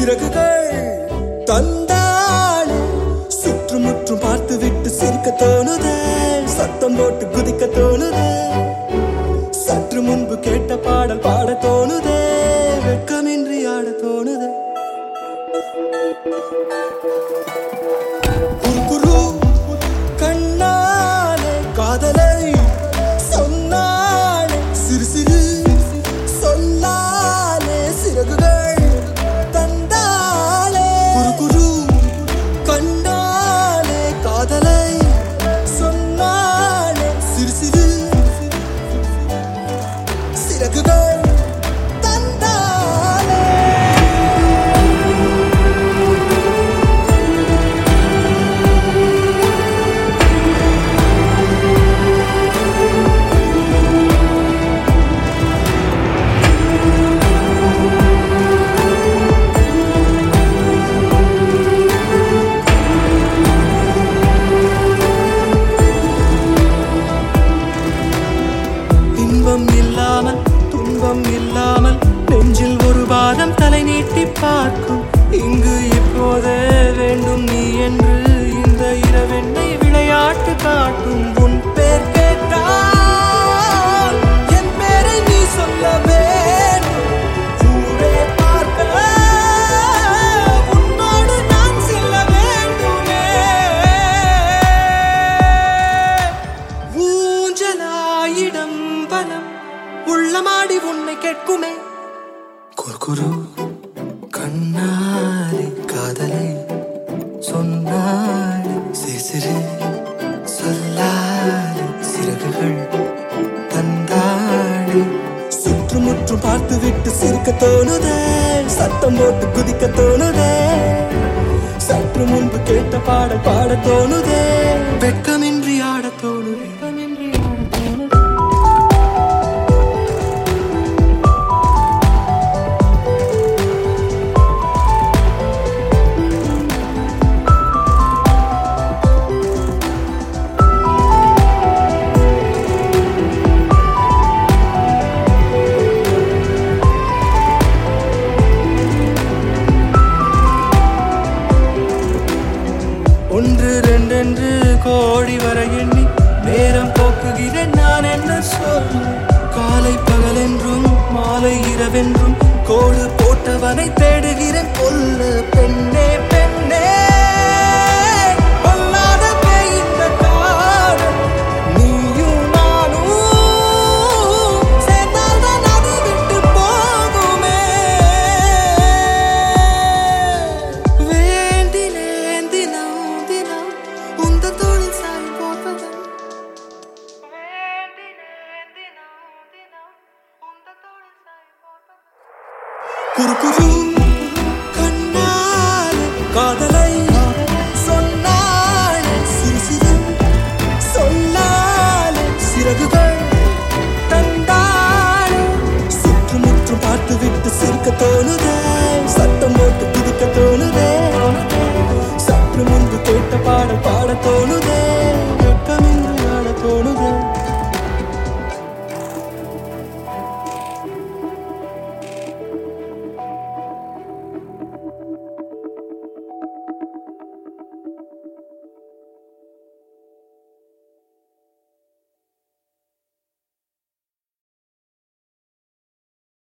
சிறகுகள் தந்தாளே சுற்றுமுற்றும் பார்த்து விட்டு சிரிக்க தோணுதே சத்தம் போட்டு குதிக்க தோணுதே சற்று முன்பு கேட்ட பாடல் பாட தோணுதே வெட்கமின்றி ஆட தோணுதே குறுகுறு கண்ணாலே காதலை சொன்னாலே சிறு சிறு சொல்லாலே சிறகுகள் தந்தாலே குறுகுறு கண்ணாலே காதலை சொன்னாலே சிறு சிறு சிறகுகள் தந்தாலே இன்பம் இல்லாமல் துன்பம் இல்லாமல் நெஞ்சில் ஒரு வாரம் தலை நீட்டி பார்க்கும் இங்கு இப்போதே வேண்டும் நீ என்று இந்த இரவெண்ணை விளையாட்டு காட்டும் உன் பேர் கேட்டால் என் பேரை நீ சொல்ல வேண்டும் ஊரே பார்க்க உன்னோடு நான் செல்ல வேண்டுமே ஊஞ்சலாயிடம் பலம் உள்ளமாடி உன்னை கேட்குமே குறுகுரு கண்ணாலே காதலை சொன்னாலே சிசிறு சொல்லாலே சிறகுகள் தந்தாளே சுற்றுமுற்றும் பார்த்து விட்டு சிரிக்க தோணுதே சத்தம் போட்டு குதிக்க தோணுதே சற்று முன்பு கேட்ட பாடல் பாட தோணுதே வெட்கமின்றி ஆட தோணுதே வெட்கமின்றி ஆட தோணுதே ஒன்று ரெண்டென்று கோடி வர எண்ணி நேரம் போக்குகிறேன் நான் என்ன சொல்ல காலை பகலென்றும் மாலை இரவென்றும் கோடு போட்டவனை தேடுகிறேன் கொல்ல பெண்ணே பெண்ணே பொல்லாத பேய் இந்த காதல். நீயும் நானும் சேர்ந்தால்தான் அது விட்டு போகுமே வேண்டினேன் தினம் தினம் உந்தன் தோளில் சாய் போவதும் குறுகுறு கண்ணால் காதலை சொன்னால் சிறு சிறு சொல்லால் சிறகுகள் தந்தாள் சுற்றுமுற்றும் பார்த்து விட்டு சிரிக்க தோணுதே சத்தம் போட்டு குதிக்க தோணுதே சற்று முன்பு கேட்ட பாடல் பாட தோணுதே